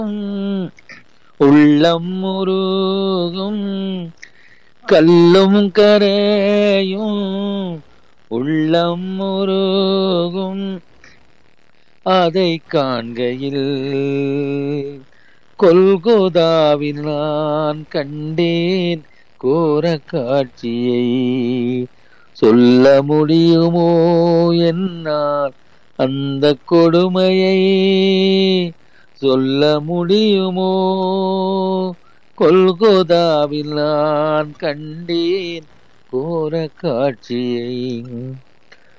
உள்ளம் முருகும் கல்லும் கரையும் உள்ளம் முருகும் அதை காண்கையில் கொல்கோதாவில் நான் கண்டேன் கோர காட்சியை சொல்ல முடியுமோ என்னால் அந்த கொடுமையை சொல்ல முடியுமோ கொல்கோதாவில் நான் கண்டேன் கோர காட்சியை